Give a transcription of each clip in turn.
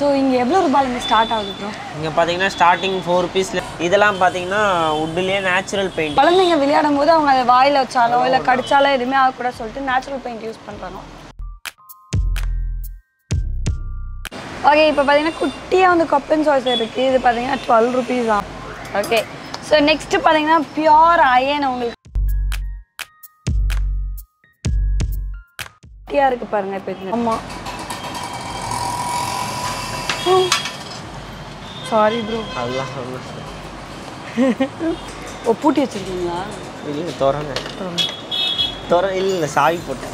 So இங்கே எவ்வளோ ரூபாயிலேருந்து ஸ்டார்ட் ஆகுது ப்ரோ இங்கே பார்த்தீங்கன்னா ஸ்டார்டிங் ஃபோர் ருபீஸில் இதெல்லாம் பார்த்தீங்கன்னா உட்லேயே நேச்சுரல் பெயிண்ட் குழந்தைங்க விளையாடும் போது அவங்க அதை வாயில் வச்சாலோ இல்லை கடிச்சாலோ எதுவுமே ஆகக்கூடாது சொல்லிட்டு நேச்சுரல் பெயிண்ட் யூஸ் பண்ணுறாங்க ஓகே இப்போ பார்த்தீங்கன்னா குட்டியாக வந்து கப்பன் சாய்ஸ் இருக்குது இது பார்த்தீங்கன்னா டுவெல் ருபீஸ் தான் ஓகே ஸோ நெக்ஸ்ட்டு பார்த்தீங்கன்னா பியோர் அயன் உங்களுக்கு குட்டியாக இருக்குது பாருங்கள் இப்போ இது ஆமாம் சாரி ப்ரோ அதெல்லாம் ஓ பூட்டி வச்சுருக்கீங்களா இல்லை திறங்க திற இல்லை இல்லை சாவி போட்டு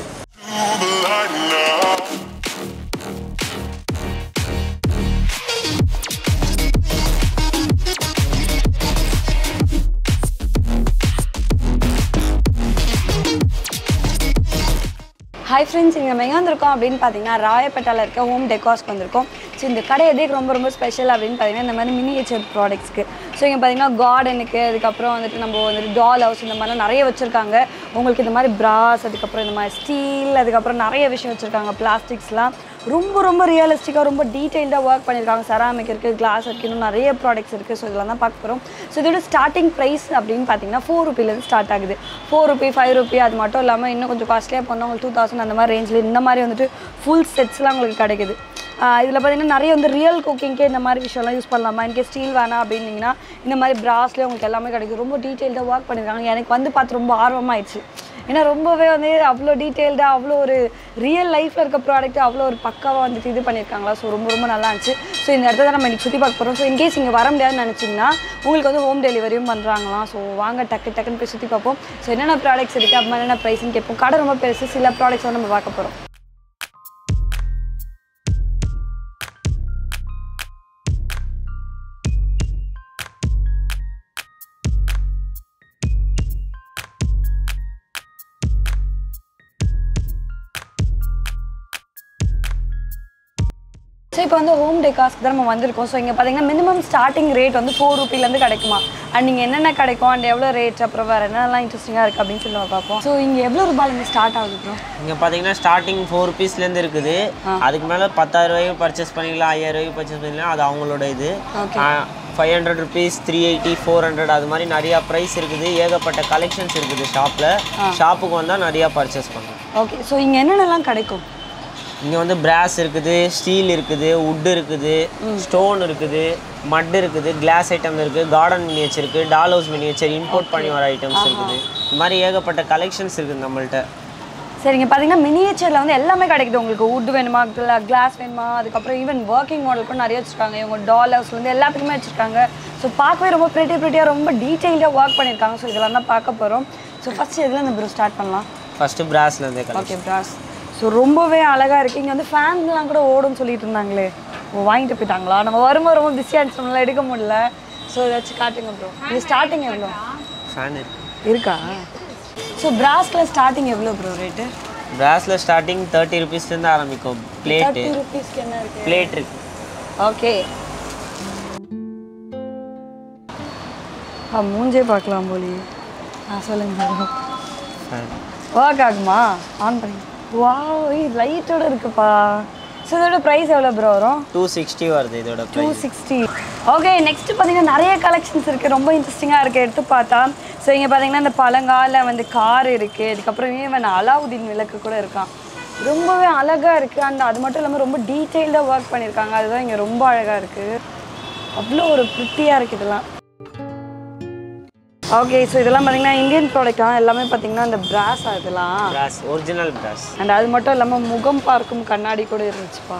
ஹாய் ஃப்ரெண்ட்ஸ் இங்கே நம்ம எங்கே வந்திருக்கோம் அப்படின்னு பார்த்தீங்கன்னா ராயப்பேட்டாவில் இருக்க ஹோம் டெக்காஸ்க்கு வந்திருக்கோம் ஸோ இந்த கடை எதுக்கு ரொம்ப ரொம்ப ஸ்பெஷல் அப்படின்னு பார்த்தீங்கன்னா இந்த மாதிரி மினியேச்சர் ப்ராடக்ட்ஸ்க்கு ஸோ இங்கே பார்த்தீங்கன்னா கார்டனுக்கு அதுக்கப்புறம் வந்துட்டு நம்ம வந்துட்டு டால் ஹவுஸ் இந்த மாதிரிலாம் நிறைய வச்சுருக்காங்க உங்களுக்கு இந்த மாதிரி பிராஸ் அதுக்கப்புறம் இந்த மாதிரி ஸ்டீல் அதுக்கப்புறம் நிறைய விஷயம் வச்சுருக்காங்க பிளாஸ்டிக்ஸ்லாம் ரொம்ப ரொம்ப ரியலிஸ்டிக்காக ரொம்ப டீட்டெயில்டாக ஒர்க் பண்ணியிருக்காங்க செராமிக் இருக்குது கிளாஸ் இருக்குது இன்னும் நிறைய ப்ராடக்ட்ஸ் இருக்குது ஸோ இதெல்லாம் தான் பார்க்க போகிறோம் ஸோ இதோட ஸ்டார்டிங் ப்ரைஸ் அப்படின்னு பார்த்தீங்கன்னா ஃபோர் ருபீலேருந்து ஸ்டார்ட் ஆகுது ஃபோர் ருபி ஃபைவ் ருபி அது மட்டும் இல்லாமல் இன்னும் கொஞ்சம் காஸ்ட்லியாக போனால் உங்களுக்கு டூ தௌசண்ட் அந்த மாதிரி ரேஞ்சில் இந்த மாதிரி வந்துட்டு ஃபுல் செட்ஸ்லாம் உங்களுக்கு கிடைக்குது இதில் பார்த்தீங்கன்னா நிறைய வந்து ரியல் குக்கிங்க்கே இந்த மாதிரி விஷயம்லாம் யூஸ் பண்ணலாமா இன்கே ஸ்டீல் வேணாம் அப்படின்னீங்கன்னா இந்த மாதிரி பிராஸ்லேயே உங்களுக்கு எல்லாமே கிடைக்கும் ரொம்ப டீட்டெயில்டாக ஒர்க் பண்ணியிருக்காங்க எனக்கு வந்து பார்த்து ரொம்ப ஆர்வமாயிடுச்சு ஏன்னா ரொம்பவே வந்து அவ்வளோ டீட்டெயில்டாக அவ்வளோ ஒரு ரியல் லைஃப்பில் இருக்க ப்ராடக்ட் அவ்வளோ ஒரு பக்காவாக வந்துட்டு இது பண்ணியிருக்காங்களா ஸோ ரொம்ப ரொம்ப நல்லா இருந்துச்சு ஸோ இந்த இடத்த தான் நம்ம இன்னைக்கு சுற்றி பார்க்க போகிறோம் ஸோ இன்கேஸ் இங்கே வர முடியாதுன்னு நினச்சிங்கன்னா உங்களுக்கு வந்து ஹோம் டெலிவரியும் பண்ணுறாங்களாம் ஸோ வாங்க டக்கு டக்குன்னு போய் சுற்றி பார்ப்போம் ஸோ என்னென்ன ப்ராடக்ட்ஸ் இருக்குது அப்புறமா என்னென்ன ப்ரைஸ்னு கேட்போம் கடை ரொம்ப பெருசு சில ப்ராடக்ட்ஸ் வந்து நம்ம பார்க்க போகிறோம் ஸோ இப்போ வந்து ஹோம் டெக்காஸ்க்கு தான் நம்ம வந்திருக்கோம் ஸோ இங்கே பார்த்தீங்கன்னா மினிமம் ஸ்டார்டிங் ரேட் வந்து ஃபோர் ருபீலேருந்து கிடைக்குமா அண்ட் நீங்கள் என்னென்ன கிடைக்கும் அண்ட் எவ்வளோ ரேட் அப்புறம் வேறு என்னெல்லாம் இன்ட்ரெஸ்டிங்காக இருக்குது அப்படின்னு சொல்லி நம்ம பார்ப்போம் ஸோ இங்கே எவ்வளோ ரூபாயிலேருந்து ஸ்டார்ட் ஆகுது ப்ரோ இங்கே பார்த்தீங்கன்னா ஸ்டார்டிங் ஃபோர் ருபீஸ்லேருந்து இருக்குது அதுக்கு மேலே பத்தாயிரம் ரூபாய்க்கு பர்ச்சேஸ் பண்ணிக்கலாம் ஐயாயிரம் ரூபாய்க்கு பர்ச்சேஸ் பண்ணிக்கலாம் அது அவங்களோட இது five hundred rupees three eighty four hundred அது மாதிரி நிறையா ப்ரைஸ் இருக்குது ஏகப்பட்ட கலெக்ஷன்ஸ் இருக்குது ஷாப்பில் ஷாப்புக்கு வந்தால் நிறையா பர்ச்சேஸ் பண்ணலாம் ஓகே ஸோ இங்கே என்னென்னலாம் கிடைக்கும் இங்கே வந்து பிராஸ் இருக்குது ஸ்டீல் இருக்குது wood இருக்குது ஸ்டோன் இருக்குது மட் இருக்குது கிளாஸ் ஐட்டம் இருக்குது கார்டன் மினியேச்சர் இருக்குது டால் ஹவுஸ் மினியேச்சர் இம்போர்ட் பண்ணி வர ஐட்டம்ஸ் இருக்குது இந்த மாதிரி ஏகப்பட்ட கலெக்ஷன்ஸ் இருக்குது நம்மள்ட்ட சரிங்க பார்த்தீங்கன்னா மினியேச்சரில் வந்து எல்லாமே கிடைக்குது உங்களுக்கு வுட் வேணுமா கிளாஸ் வேணுமா அதுக்கப்புறம் ஈவன் ஒர்க்கிங் மாடல் கூட நிறைய வச்சுருக்காங்க இவங்க டால் ஹவுஸ்லேருந்து எல்லாத்துக்குமே வச்சுருக்காங்க ஸோ பார்க்கவே ரொம்ப ப்ரிட்டி ப்ரிட்டியாக ரொம்ப டீட்டெயில்டாக ஒர்க் பண்ணியிருக்காங்க ஸோ இதெல்லாம் தான் பார்க்க போகிறோம் ஸோ ஃபஸ்ட்டு எதில் இந்த ப்ரோ ஸ்டார்ட் பண்ணலாம் ஃபஸ்ட்டு பிராஸ்லேருந்தே கலெக்ஷன் ஓகே பிராஸ் ஸோ ரொம்பவே அழகாக இருக்குது இங்கே வந்து ஃபேன்லாம் கூட ஓடும்னு சொல்லிட்டு இருந்தாங்களே ஓ வாங்கிட்டு போயிட்டாங்களா நம்ம வரும்போது ரொம்ப பிஸியாக இருந்துச்சு நம்மளால எடுக்க முடியல ஸோ ஏதாச்சும் காட்டுங்க ப்ரோ இது ஸ்டார்டிங் எவ்வளோ ஃபேன் இருக்குது இருக்கா ஸோ பிராஸில் ஸ்டார்டிங் எவ்வளோ ப்ரோ ரேட்டு பிராஸில் ஸ்டார்டிங் தேர்ட்டி ருபீஸ்லேருந்து ஆரம்பிக்கும் பிளேட்டு தேர்ட்டி ருபீஸ்க்கு என்ன இருக்குது பிளேட் இருக்கு ஓகே ஆ மூஞ்சே பார்க்கலாம் போலி ஆ சொல்லுங்க ஃபேன் ஒர்க் ஆகுமா ஆன் பண்ணி வா இது லைட்டோட இருக்குப்பா ஸோ இதோட ப்ரைஸ் எவ்வளோ ப்ரோ வரும் டூ சிக்ஸ்டி வருது இதோட two price sixty okay next பார்த்தீங்கன்னா நிறைய கலெக்ஷன்ஸ் இருக்குது ரொம்ப இன்ட்ரெஸ்டிங்காக இருக்குது எடுத்து பார்த்தா ஸோ இங்கே பார்த்தீங்கன்னா இந்த பழங்கால வந்து கார் இருக்குது அதுக்கப்புறம் ஈவன் அலாவுதீன் விளக்கு கூட இருக்கான் ரொம்பவே அழகாக இருக்குது அண்ட் அது மட்டும் இல்லாமல் ரொம்ப டீட்டெயில்டாக ஒர்க் பண்ணியிருக்காங்க அதுதான் இங்கே ரொம்ப அழகாக இருக்குது அவ்வளோ ஒரு ப்ரிட்டியாக இருக்குது இதெல்லாம் ஓகே ஸோ இதெல்லாம் பார்த்தீங்கன்னா இந்தியன் ப்ராடக்ட் தான் எல்லாமே பார்த்தீங்கன்னா இந்த பிராஸ் இதெல்லாம் பிராஸ் ஒரிஜினல் பிராஸ் அண்ட் அது மட்டும் இல்லாமல் முகம் பார்க்கும் கண்ணாடி கூட இருந்துச்சுப்பா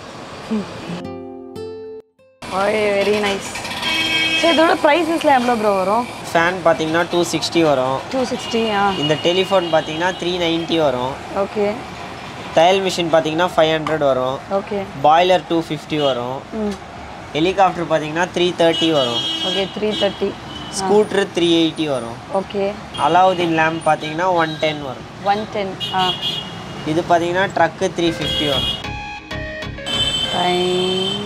ஓகே வெரி நைஸ் ஸோ இதோட ப்ரைஸஸ்லாம் எவ்வளோ ப்ரோ வரும் ஃபேன் பார்த்தீங்கன்னா டூ சிக்ஸ்டி வரும் டூ சிக்ஸ்டி ஆ இந்த டெலிஃபோன் பார்த்தீங்கன்னா த்ரீ நைன்ட்டி வரும் ஓகே தையல் மிஷின் பார்த்தீங்கன்னா ஃபைவ் ஹண்ட்ரட் வரும் ஓகே பாய்லர் டூ ஃபிஃப்டி வரும் ம் ஹெலிகாப்டர் பார்த்தீங்கன்னா த்ரீ தேர்ட்டி வரும் okay three thirty scooter three eighty வரும் ஓகே அலாவுதீன் லேம்ப் பார்த்தீங்கன்னா ஒன் டென் வரும் ஒன் டென் ஆ இது பார்த்தீங்கன்னா ட்ரக்கு த்ரீ ஃபிஃப்டி வரும் Fine.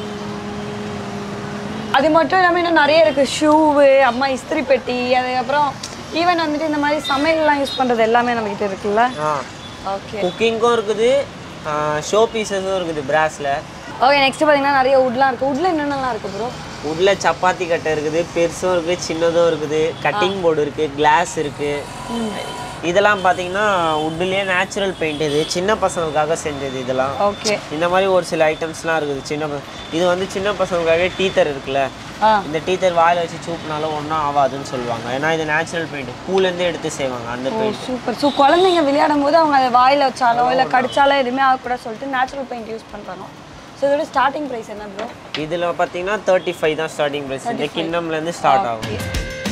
அது மட்டும் இல்லாமல் இன்னும் நிறைய இருக்குது ஷூவு அம்மா இஸ்திரி பெட்டி அதுக்கப்புறம் ஈவன் வந்துட்டு இந்த மாதிரி சமையல்லாம் யூஸ் பண்ணுறது எல்லாமே நம்மக்கிட்ட இருக்குல்ல ஆ ஓகே குக்கிங்கும் இருக்குது ஷோ பீசஸும் இருக்குது பிராஸில் ஓகே நெக்ஸ்ட் பார்த்தீங்கன்னா நிறைய வுட்லாம் இருக்குது வுட்டில் என்னென்னலாம் இருக்குது ப்ரோ உள்ள சப்பாத்தி கட்டை இருக்குது பெருசும் இருக்குது சின்னதும் இருக்குது கட்டிங் போர்டு இருக்குது கிளாஸ் இருக்குது இதெல்லாம் பார்த்தீங்கன்னா உட்லேயே நேச்சுரல் பெயிண்ட் இது சின்ன பசங்களுக்காக செஞ்சது இதெல்லாம் ஓகே இந்த மாதிரி ஒரு சில ஐட்டம்ஸ்லாம் இருக்குது சின்ன ப- இது வந்து சின்ன பசங்களுக்காக டீத்தர் இருக்குல்ல ஆ இந்த டீத்தர் வாயில் வச்சு சூப்புனாலும் ஒன்றும் ஆகாதுன்னு சொல்லுவாங்க ஏன்னா இது நேச்சுரல் பெயிண்ட் பூலேருந்தே எடுத்து செய்வாங்க அந்த பெயிண்ட் சூப்பர் ஸோ குழந்தைங்க விளையாடும் போது அவங்க அதை வாயில் வச்சாலோ இல்லை கடிச்சாலோ எதுவுமே ஆகக்கூடாது சொல்லிட்டு நேச்சுரல் பெயிண்ட் யூஸ் பண்ணுறாங்க ஸோ இதோட ஸ்டார்டிங் ப்ரைஸ் என்ன ப்ரோ இதில் பார்த்தீங்கன்னா தேர்ட்டி ஃபைவ் தான் ஸ்டார்டிங் ப்ரைஸ் இந்த கிண்ணம்லேருந்து ஸ்டார்ட் ஆகும்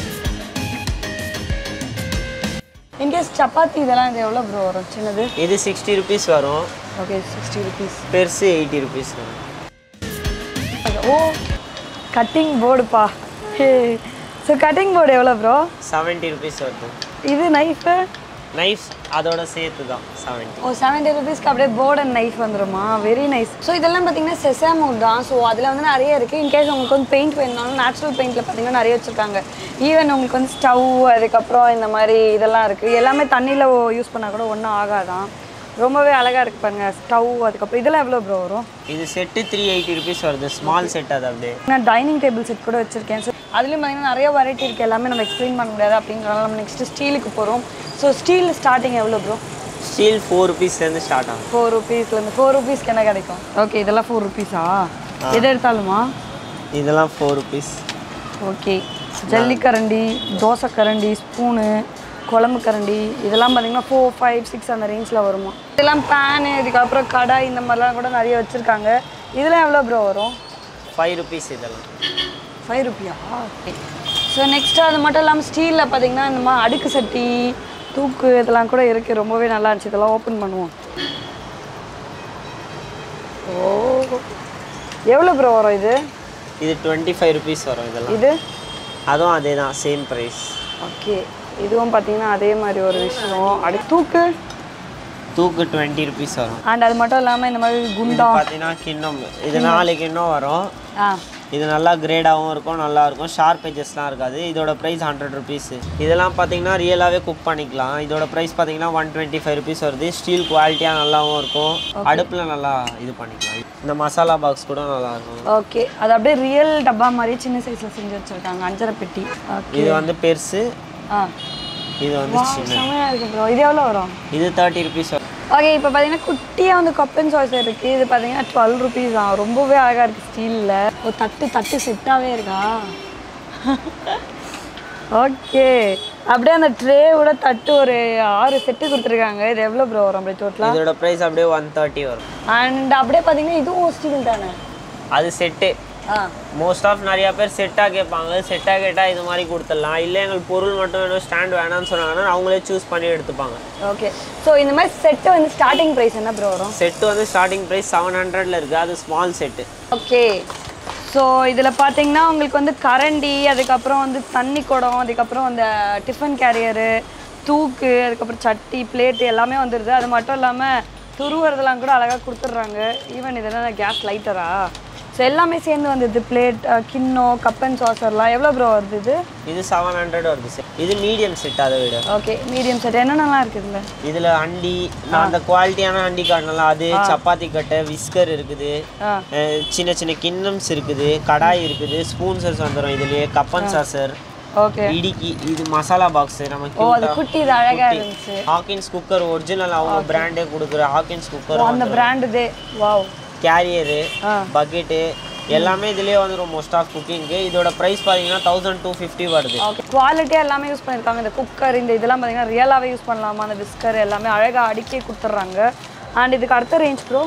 இன்கேஸ் சப்பாத்தி இதெல்லாம் இது எவ்வளோ ப்ரோ வரும் சின்னது இது சிக்ஸ்டி ருபீஸ் வரும் ஓகே சிக்ஸ்டி ருபீஸ் பெருசு எயிட்டி ருபீஸ் வரும் ஓ கட்டிங் போர்டுப்பா ஹே ஸோ கட்டிங் போர்டு எவ்வளோ ப்ரோ செவன்ட்டி ருபீஸ் வருது இது நைஃபு நைஃப் அதோட சேர்த்து தான் செவன்ட்டி ஓ செவன்ட்டி ருபீஸ்க்கு அப்படியே போர்டு அண்ட் நைஃப் வந்துருமா வெரி நைஸ் ஸோ இதெல்லாம் பார்த்தீங்கன்னா செசாமோட் தான் ஸோ அதில் வந்து நிறைய இருக்குது இன்கேஸ் உங்களுக்கு வந்து பெயிண்ட் வேணுனாலும் நேச்சுரல் பெயிண்டில் பார்த்தீங்கன்னா நிறைய வச்சுருக்காங்க ஈவன் உங்களுக்கு வந்து ஸ்டவ் அதுக்கப்புறம் இந்த மாதிரி இதெல்லாம் இருக்குது எல்லாமே தண்ணியில் யூஸ் பண்ணால் கூட ஒன்றும் ஆகாதான் ரொம்பவே அழகாக இருக்கு பாருங்க ஸ்டவ் அதுக்கப்புறம் இதெல்லாம் எவ்வளோ ப்ரோ வரும் இது செட்டு த்ரீ எயிட்டி ருபீஸ் வருது ஸ்மால் செட் அது அப்படியே நான் டைனிங் டேபிள் செட் கூட வச்சுருக்கேன் ஸோ அதுலேயும் பார்த்தீங்கன்னா நிறைய வெரைட்டி இருக்குது எல்லாமே நம்ம எக்ஸ்பிளைன் பண்ண முடியாது அப்படிங்கிறனால நம்ம நெக்ஸ்ட்டு ஸ்டீலுக்கு போகிறோம் ஸோ ஸ்டீல் ஸ்டார்டிங் எவ்வளோ ப்ரோ ஸ்டீல் ஃபோர் ருபீஸ்லேருந்து ஸ்டார்ட் ஆகும் ஃபோர் ருபீஸ்லேருந்து ஃபோர் ருபீஸ்க்கு என்ன கிடைக்கும் ஓகே இதெல்லாம் ஃபோர் ருபீஸா எது எடுத்தாலுமா இதெல்லாம் ஃபோர் ருபீஸ் ஓகே ஜல்லிக்கரண்டி தோசை கரண்டி ஸ்பூனு குழம்பு கரண்டி இதெல்லாம் பார்த்தீங்கன்னா ஃபோர் ஃபைவ் சிக்ஸ் அந்த ரேஞ்சில் வருமா இதெல்லாம் பேனு இதுக்கப்புறம் கடாய் இந்த மாதிரிலாம் கூட நிறைய வச்சுருக்காங்க இதெல்லாம் எவ்வளோ ப்ரோ வரும் ஃபைவ் ருபீஸ் இதெல்லாம் ஃபைவ் ருபியா ஸோ நெக்ஸ்ட்டு அது மட்டும் இல்லாமல் ஸ்டீலில் பார்த்தீங்கன்னா இந்த மாதிரி அடுக்கு சட்டி தூக்கு இதெல்லாம் கூட இருக்குது ரொம்பவே நல்லா இருந்துச்சு இதெல்லாம் ஓப்பன் பண்ணுவோம் ஓ எவ்வளோ ப்ரோ வரும் இது இது டுவெண்ட்டி ஃபைவ் ருபீஸ் வரும் இதெல்லாம் இது அதுவும் அதே தான் சேம் ப்ரைஸ் ஓகே இதுவும் பார்த்தீங்கன்னா அதே மாதிரி ஒரு விஷயம் அடுத்து தூக்கு தூக்கு டுவெண்ட்டி ருபீஸ் வரும் அண்ட் அது மட்டும் இல்லாமல் இந்த மாதிரி இது குண்டா பார்த்தீங்கன்னா கிண்ணம் இது நாலு கிண்ணம் வரும் ஆ இது நல்லா கிரேடாகவும் இருக்கும் நல்லா இருக்கும் ஷார்ப் எஜஸ்லாம் இருக்காது இதோட ப்ரைஸ் ஹண்ட்ரட் ருபீஸ் இதெல்லாம் பார்த்தீங்கன்னா ரியலாகவே குக் பண்ணிக்கலாம் இதோட ப்ரைஸ் பார்த்தீங்கன்னா ஒன் டுவெண்ட்டி ஃபைவ் ருபீஸ் வருது ஸ்டீல் குவாலிட்டியாக நல்லாவும் இருக்கும் அடுப்பில் நல்லா இது பண்ணிக்கலாம் இந்த மசாலா பாக்ஸ் கூட நல்லா இருக்கும் ஓகே அது அப்படியே ரியல் டப்பா மாதிரி சின்ன சைஸில் செஞ்சு வச்சுருக்காங்க அஞ்சரை பெட்டி ஓகே இது வந்து பெருசு ஆ இது வந்து சின்ன செம்மையாக இருக்கு ப்ரோ இது எவ்வளோ வரும் இது தேர்ட்டி ருபீஸ் வரும் ஓகே இப்போ பார்த்தீங்கன்னா குட்டியாக வந்து கப் அண்ட் சாய்ஸ் இருக்குது இது பார்த்தீங்கன்னா டுவெல் ருபீஸ் தான் ரொம்பவே அழகாக இருக்குது ஸ்டீலில் ஒரு தட்டு தட்டு செட்டாகவே இருக்கா ஓகே அப்படியே அந்த ட்ரேவோட தட்டு ஒரு ஆறு செட்டு கொடுத்துருக்காங்க இது எவ்வளோ ப்ரோ வரும் அப்படியே டோட்டலாக இதோட ப்ரைஸ் அப்படியே ஒன் தேர்ட்டி வரும் அண்ட் அப்படியே பார்த்தீங்கன்னா இதுவும் ஸ்டீல் தானே அது செட்டு ஆ மோஸ்ட் ஆஃப் நிறைய பேர் செட்டாக கேட்பாங்க செட்டாக கேட்டால் இது மாதிரி கொடுத்துடலாம் இல்லை எங்களுக்கு பொருள் மட்டும் வேணும் ஸ்டாண்ட் வேணாம்னு சொன்னாங்கன்னா அவங்களே சூஸ் பண்ணி எடுத்துப்பாங்க ஓகே ஸோ இந்த மாதிரி செட்டு வந்து ஸ்டார்டிங் ப்ரைஸ் என்ன ப்ரோ வரும் செட்டு வந்து ஸ்டார்டிங் ப்ரைஸ் செவன் ஹண்ட்ரட்ல இருக்குது அது ஸ்மால் செட்டு ஓகே ஸோ இதில் பார்த்தீங்கன்னா உங்களுக்கு வந்து கரண்டி அதுக்கப்புறம் வந்து தண்ணி குடம் அதுக்கப்புறம் அந்த டிஃபன் கேரியரு தூக்கு அதுக்கப்புறம் சட்டி பிளேட்டு எல்லாமே வந்துடுது அது மட்டும் இல்லாமல் துருவுறதெல்லாம் கூட அழகாக கொடுத்துட்றாங்க ஈவன் இதெல்லாம் கேஸ் லைட்டரா ஸோ எல்லாமே சேர்ந்து வந்தது பிளேட் கிண்ணம் கப் அண்ட் சாசர்லாம் எவ்வளோ ப்ரோ வருது இது இது செவன் ஹண்ட்ரட் வருது செட் இது மீடியம் செட் அதை விட ஓகே மீடியம் செட் என்னென்னலாம் இருக்குது இதில் இதில் அண்டி நான் அந்த குவாலிட்டியான அண்டி காட்டினலாம் அது சப்பாத்தி கட்டை விஸ்கர் இருக்குது ஆ அஹ் சின்ன சின்ன கிண்ணம்ஸ் இருக்குது கடாய் இருக்குது ஸ்பூன்சர்ஸ் வந்துடும் இதுலேயே கப்பன் சாசர் ஓகே இடிக்கி இது மசாலா பாக்ஸ் நம்ம ஓ அது குட்டி இது அழகாக இருந்துச்சு ஹாக்கின்ஸ் குக்கர் ஒரிஜினல் அவங்க பிராண்டே கொடுக்குற ஹாக்கின்ஸ் குக்கர் அந்த பிராண்டு தே வாவ் கேரியரு ஆ பக்கெட்டு எல்லாமே இதுலேயே வந்துடும் மோஸ்ட் ஆஃப் குக்கிங்க்கு இதோட ப்ரைஸ் பார்த்தீங்கன்னா தௌசண்ட் டூ ஃபிஃப்டி வருது ஓகே குவாலிட்டியாக எல்லாமே யூஸ் பண்ணியிருக்காங்க இந்த குக்கர் இந்த இதெல்லாம் பார்த்தீங்கன்னா ரியலாகவே யூஸ் பண்ணலாமா அந்த விஸ்கர் எல்லாமே அழகாக அடுக்கி கொடுத்துட்றாங்க அண்ட் இதுக்கு அடுத்த ரேஞ்ச் ப்ரோ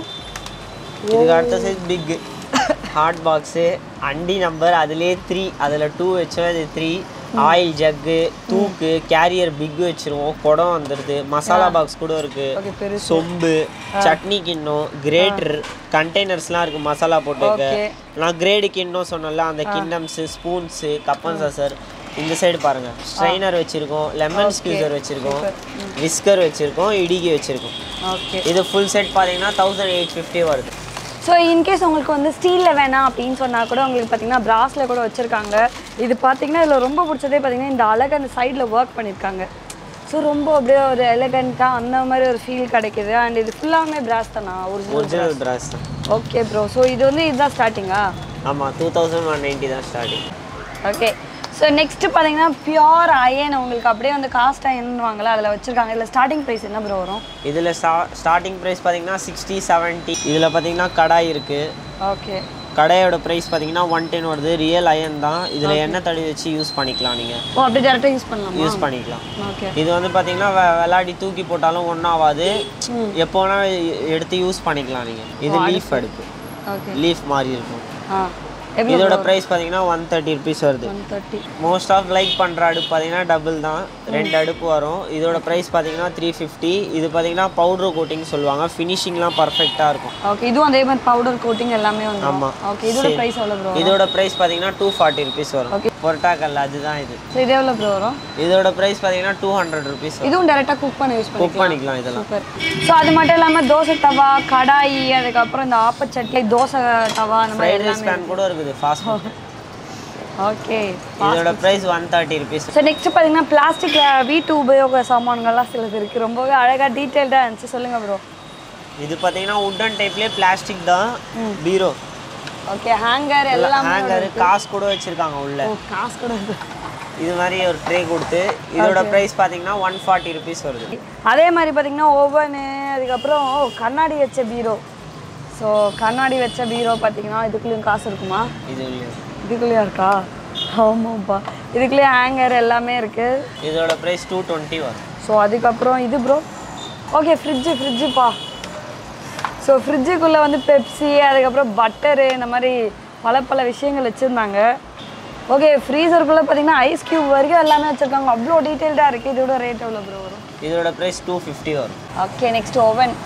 இதுக்கு அடுத்த சைஸ் பிக் ஹாட் பாக்ஸு அண்டி நம்பர் அதுலேயே த்ரீ அதில் டூ வச்சோம் இது த்ரீ ஆயில் ஜக்கு தூக்கு கேரியர் பிக் வச்சிருவோம் குடம் வந்துடுது மசாலா பாக்ஸ் கூட இருக்கு ஓகே பெருசு சொம்பு சட்னி கிண்ணம் கிரேட்டர் கண்டெய்னர்ஸ்லாம் இருக்கு மசாலா போட்டு வைக்க. ஓகே நான் கிரேடு கிண்ணம் சொன்னேன்ல அந்த கிண்ணம்ஸு ஸ்பூன்ஸு கப்பன் சாசர் இந்த சைடு பாருங்க ஸ்ட்ரைனர் வச்சிருக்கோம் லெமன் ஸ்க்யூசர் வச்சிருக்கோம் விஸ்கர் வச்சிருக்கோம் இடிகி வச்சிருக்கோம் ஓகே இது ஃபுல் செட் பார்த்தீங்கன்னா தௌசண்ட் எயிட் ஃபிஃப்டி வருது ஸோ இன்கேஸ் உங்களுக்கு வந்து ஸ்டீலில் வேணாம் அப்படின்னு சொன்னால் கூட உங்களுக்கு பார்த்தீங்கன்னா பிராஸில் கூட வச்சுருக்காங்க இது பார்த்தீங்கன்னா இதில் ரொம்ப பிடிச்சதே பார்த்தீங்கன்னா இந்த அழகாக அந்த சைடில் ஒர்க் பண்ணியிருக்காங்க ஸோ ஸோ ரொம்ப அப்படியே ஒரு எலகண்ட்டாக அந்த மாதிரி ஒரு ஃபீல் கிடைக்குது அண்ட் இது ஃபுல்லாமே பிராஸ் தானா ஒரிஜினல் ஒரிஜினல் பிராஸ் தான் ஓகே ப்ரோ ஸோ இது வந்து இதுதான் ஸ்டார்டிங்கா ஆமாம் டூ தௌசண்ட் ஒன் நைன்ட்டி தான் ஸ்டார்டிங் ஓகே ஸோ நெக்ஸ்ட் பார்த்தீங்கன்னா பியோர் அயன் உங்களுக்கு அப்படியே வந்து காஸ்ட் அயன்வாங்களா அதில் வச்சுருக்காங்க இதில் ஸ்டார்டிங் ப்ரைஸ் என்ன ப்ரோ வரும் இதில் ஸ்டா ஸ்டார்டிங் ப்ரைஸ் பார்த்தீங்கன்னா சிக்ஸ்டி செவன்ட்டி இதில் பார்த்தீங்கன்னா கடாய் இருக்குது ஓகே கடையோட ப்ரைஸ் பார்த்தீங்கன்னா ஒன் டென் வருது ரியல் அயன் தான் இதில் எண்ணெய் தடவி வச்சு யூஸ் பண்ணிக்கலாம் நீங்கள் ஓ அப்படியே டேரெக்டாக யூஸ் பண்ணலாமா யூஸ் பண்ணிக்கலாம் ஓகே இது வந்து பார்த்தீங்கன்னா வெ- விளாடி தூக்கி போட்டாலும் ஒன்றும் ஆகாது எப்போ வேணால் எடுத்து யூஸ் பண்ணிக்கலாம் நீங்கள் இது லீஃப் அடுப்பு ஓகே லீஃப் மாதிரி இருக்கும் ஆ எவ்வளோ இதோட ப்ரைஸ் பார்த்தீங்கன்னா ஒன் தேர்ட்டி ருபீஸ் வருது one thirty most of like பண்ணுற அடுப்பு பார்த்தீங்கன்னா டபுள் தான் ரெண்டு அடுப்பு வரும் இதோட ப்ரைஸ் பார்த்தீங்கன்னா த்ரீ ஃபிஃப்டி இது பார்த்தீங்கன்னா பவுடர் கோட்டிங் சொல்லுவாங்க ஃபினிஷிங்லாம் பர்ஃபெக்டாக இருக்கும் ஓகே இதுவும் அதே மாதிரி பவுடர் கோட்டிங் எல்லாமே வந்து ஆமா. ஓகே இதோட ப்ரைஸ் எவ்வளோ ப்ரோ இதோட ப்ரைஸ் பார்த்தீங்கன்னா டூ ஃபார்ட்டி ருபீஸ் வரும் பொரட்டாக்கல் அதுதான் இது ஸோ இது எவ்வளோ ப்ரோ வரும் இதோட ப்ரைஸ் பார்த்தீங்கன்னா டூ ஹண்ட்ரட் ருபீஸ் இதுவும் டேரெக்டாக குக் பண்ணி யூஸ் குக் பண்ணிக்கலாம் பண்ணிக்கலாம் இதெல்லாம் சூப்பர் ஸோ அது மட்டும் இல்லாமல் தோசை தவா கடாயி அதுக்கப்புறம் இந்த ஆப்பச்சட்டி தோசை தவா அந்த மாதிரி ஃப்ரைட் ரைஸ் பேன் கூட இருக்குது ஃபாஸ்ட் ஃபுட் ஓகே இதோட price one thirty rupees so next பார்த்தீங்கன்னா பிளாஸ்டிக்கில் வீட்டு உபயோக சாமான்கள்லாம் சிலது இருக்குது ரொம்பவே அழகாக டீட்டெயில்டாக இருந்துச்சு சொல்லுங்கள் ப்ரோ இது பார்த்தீங்கன்னா உட்டன் டைப்லேயே பிளாஸ்டிக் தான் பீரோ ஓகே ஹேங்கர் எல்லாம் ஹேங்கர் காசு கூட வச்சுருக்காங்க உள்ள ஓ காசு கூட இருக்கு இது மாதிரி ஒரு ட்ரே கொடுத்து இதோட ப்ரைஸ் பார்த்தீங்கன்னா ஒன் ஃபார்ட்டி ருபீஸ் வருது அதே மாதிரி பார்த்தீங்கன்னா ஓவனு அதுக்கப்புறம் ஓ, கண்ணாடி வச்ச பீரோ ஸோ கண்ணாடி வச்ச பீரோ பார்த்தீங்கன்னா இதுக்குள்ளேயும் காசு இருக்குமா இது இல்லையா? இதுக்குள்ளேயா இருக்கா ஆமாப்பா இதுக்குள்ளேயே ஹேங்கர் எல்லாமே இருக்குது இதோட ப்ரைஸ் டூ டுவெண்ட்டி வரும் ஸோ அதுக்கப்புறம் இது ப்ரோ ஓகே ஃப்ரிட்ஜு ஃப்ரிட்ஜுப்பா ஸோ ஃப்ரிட்ஜுக்குள்ளே வந்து பெப்சி அதுக்கப்புறம் பட்டரு இந்த மாதிரி பல பல விஷயங்கள் வச்சுருந்தாங்க ஓகே ஃப்ரீசருக்குள்ளே பார்த்தீங்கன்னா ஐஸ் கியூப் வரைக்கும் எல்லாமே வச்சுருக்காங்க அவ்வளோ டீட்டெயில்டாக இருக்குது இதோட ரேட் எவ்வளோ ப்ரோ வரும் இதோட ப்ரைஸ் டூ ஃபிஃப்டி வரும் ஓகே நெக்ஸ்ட் ஓவன்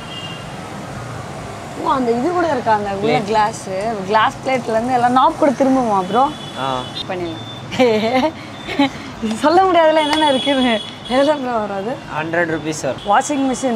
ஓ அந்த இது கூட இருக்கா அந்த உள்ள கிளாஸு கிளாஸ் பிளேட்லேருந்து எல்லாம் நாப் கூட திரும்புமா ப்ரோ ஆ பண்ணிடலாம் சொல்ல முடியாதுல என்னென்ன இருக்குது எவ்வளோ ப்ரோ வராது ஹண்ட்ரட் ருபீஸ் வரும் வாஷிங் மிஷின்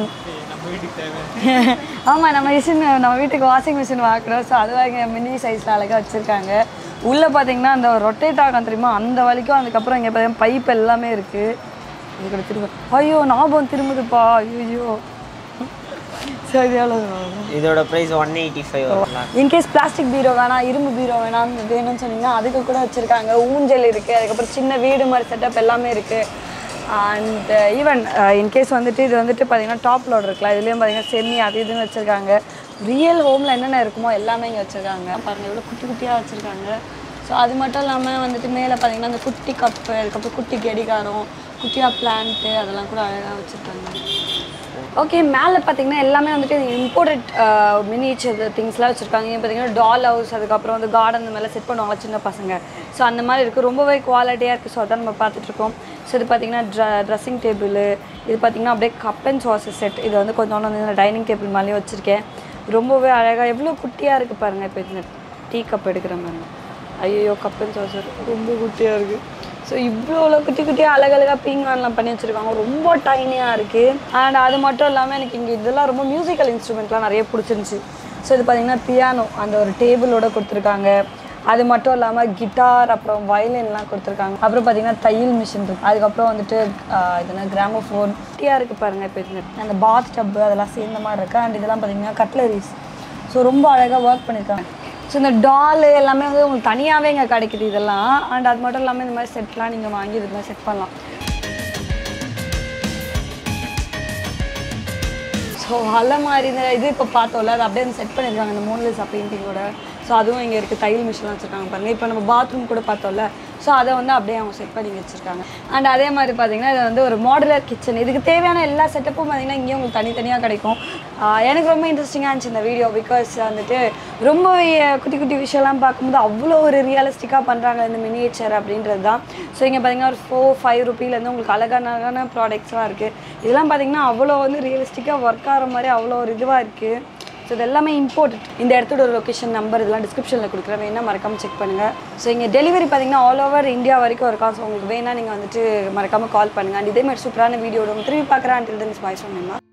ஆமாம் நம்ம மிஷின் நம்ம வீட்டுக்கு வாஷிங் மிஷின் வாங்குறோம் ஸோ அது வாங்கி மினி சைஸில் அழகாக வச்சுருக்காங்க உள்ளே பார்த்தீங்கன்னா அந்த ரொட்டேட் ஆகும் தெரியுமா அந்த வலிக்கும் அதுக்கப்புறம் இங்கே பார்த்தீங்கன்னா பைப் எல்லாமே இருக்குது இது கூட திரும்ப ஐயோ ஞாபகம் திரும்புதுப்பா ஐயோ சரி எவ்வளோ வரும் இதோட ப்ரைஸ் ஒன் எயிட்டி ஃபைவ் வரும் இன்கேஸ் பிளாஸ்டிக் பீரோ வேணாம் இரும்பு பீரோ வேணாம் வேணும்னு சொன்னீங்கன்னா அதுக்கு கூட வச்சுருக்காங்க ஊஞ்சல் இருக்குது அதுக்கப்புறம் சின்ன வீடு மாதிரி செட்டப் எல்லாமே இருக்குது அண்ட் ஈவன் இன்கேஸ் வந்துட்டு இது வந்துட்டு பார்த்தீங்கன்னா டாப் லோட் இருக்கலாம் இதுலேயும் பார்த்தீங்கன்னா செமி அது இதுன்னு வச்சுருக்காங்க ரியல் ஹோமில் என்னென்ன இருக்குமோ எல்லாமே இங்கே வச்சுருக்காங்க பாருங்கள் எவ்வளோ குட்டி குட்டியாக வச்சுருக்காங்க ஸோ அது மட்டும் இல்லாமல் வந்துட்டு மேலே பார்த்தீங்கன்னா அந்த குட்டி கப்பு அதுக்கப்புறம் குட்டி கெடிகாரம் குட்டியாக பிளான்ட்டு அதெல்லாம் கூட அழகாக வச்சுருக்காங்க ஓகே மேலே பார்த்தீங்கன்னா எல்லாமே வந்துட்டு இம்போர்ட்டட் மினிச்சர் திங்ஸ்லாம் வச்சுருக்காங்க இங்கே பார்த்தீங்கன்னா டால் ஹவுஸ் அதுக்கப்புறம் வந்து கார்டன் இந்த மாதிரிலாம் செட் பண்ணுவாங்க சின்ன பசங்க ஸோ அந்த மாதிரி இருக்குது ரொம்பவே குவாலிட்டியாக இருக்குது ஸோ அதான் நம்ம பார்த்துட்ருக்கோம் ஸோ இது பார்த்தீங்கன்னா ட்ர ட்ரெஸ்ஸிங் டேபிள் இது பார்த்தீங்கன்னா அப்படியே கப் அண்ட் சாசஸ் செட் இது வந்து கொஞ்சம் வந்து டைனிங் டேபிள் மேலேயும் வச்சுருக்கேன் ரொம்பவே அழகாக எவ்வளோ குட்டியாக இருக்குது பாருங்கள் இப்போ இந்த டீ கப் எடுக்கிற மாதிரி ஐயோ கப் அண்ட் சாசர் ரொம்ப குட்டியாக இருக்குது ஸோ இவ்வளோ குட்டி குட்டியாக அழகழகாக பீங்கான்லாம் பண்ணி வச்சுருக்காங்க ரொம்ப டைனியாக இருக்குது அண்ட் அது மட்டும் இல்லாமல் எனக்கு இங்கே இதெல்லாம் ரொம்ப மியூசிக்கல் இன்ஸ்ட்ருமெண்ட்லாம் நிறைய பிடிச்சிருந்துச்சி ஸோ இது பார்த்தீங்கன்னா பியானோ அந்த ஒரு டேபிளோட கொடுத்துருக்காங்க அது மட்டும் இல்லாமல் கிட்டார் அப்புறம் வயலின்லாம் கொடுத்துருக்காங்க அப்புறம் பார்த்தீங்கன்னா தையல் மிஷின் இருக்கு அதுக்கப்புறம் வந்துட்டு ஆஹ், இது என்ன கிராமோஃபோன் குட்டியாக இருக்குது பாருங்கள் இப்போ இது அந்த பாத் டப்பு அதெல்லாம் சேர்ந்த மாதிரி இருக்குது அண்ட் இதெல்லாம் பார்த்தீங்கன்னா கட்லரிஸ் ஸோ ரொம்ப அழகாக ஒர்க் பண்ணியிருக்காங்க ஸோ இந்த டால் எல்லாமே வந்து உங்களுக்கு தனியாகவே இங்கே கிடைக்குது இதெல்லாம் அண்ட் அது மட்டும் இல்லாமல் இந்த மாதிரி செட்லாம் நீங்கள் வாங்கி இது மாதிரி செட் பண்ணலாம் ஸோ அலை மாதிரி இந்த இது இப்போ பார்த்தோம்ல அது அப்படியே செட் பண்ணியிருக்காங்க இந்த மூணு பெயிண்டிங்கோட ஸோ அதுவும் இங்கே இருக்குது தையல் மிஷின்லாம் வச்சுருக்காங்க பாருங்கள் இப்போ நம்ம பாத்ரூம் கூட பார்த்தோம்ல ஸோ அதை வந்து அப்படியே அவங்க செட் பண்ணி வச்சுருக்காங்க அண்ட் அதே மாதிரி பார்த்தீங்கன்னா இது வந்து ஒரு மாடுலர் கிச்சன் இதுக்கு தேவையான எல்லா செட்டப்பும் பார்த்தீங்கன்னா இங்கேயும் உங்களுக்கு தனித்தனியாக கிடைக்கும் ஆஹ் எனக்கு ரொம்ப இன்ட்ரெஸ்டிங்காக இருந்துச்சு இந்த வீடியோ பிகாஸ் வந்துட்டு ரொம்ப குட்டி குட்டி விஷயம்லாம் பார்க்கும்போது அவ்வளோ ஒரு ரியலிஸ்டிக்காக பண்ணுறாங்க இந்த மினியேச்சர் அப்படின்றது தான் ஸோ இங்கே பார்த்தீங்கன்னா ஒரு ஃபோர் ஃபைவ் ருபீலேருந்து உங்களுக்கு அழகான அழகான ப்ராடக்ட்ஸ்லாம் இருக்குது இதெல்லாம் பார்த்தீங்கன்னா அவ்வளோ வந்து ரியலிஸ்டிக்காக ஒர்க் ஆகிற மாதிரி அவ்வளோ ஒரு இதுவாக இருக்குது ஸோ இது எல்லாமே இம்பார்ட்டன்ட் இந்த இடத்தோட லொக்கேஷன் நம்பர் இதெல்லாம் டிஸ்கிரிப்ஷனில் கொடுக்குறேன் வேணா மறக்காமல் செக் பண்ணுங்கள் ஸோ இங்கே டெலிவரி பார்த்தீங்கன்னா ஆல் ஓவர் இந்தியா வரைக்கும் இருக்கா ஸோ உங்களுக்கு வேணா நீங்கள் வந்துட்டு மறக்காமல் கால் பண்ணுங்கள் அண்ட் இதே மாதிரி சூப்பரான வீடியோ திரும்பி பார்க்குறேன் அண்டில் தென் பாய் சொன்னேன்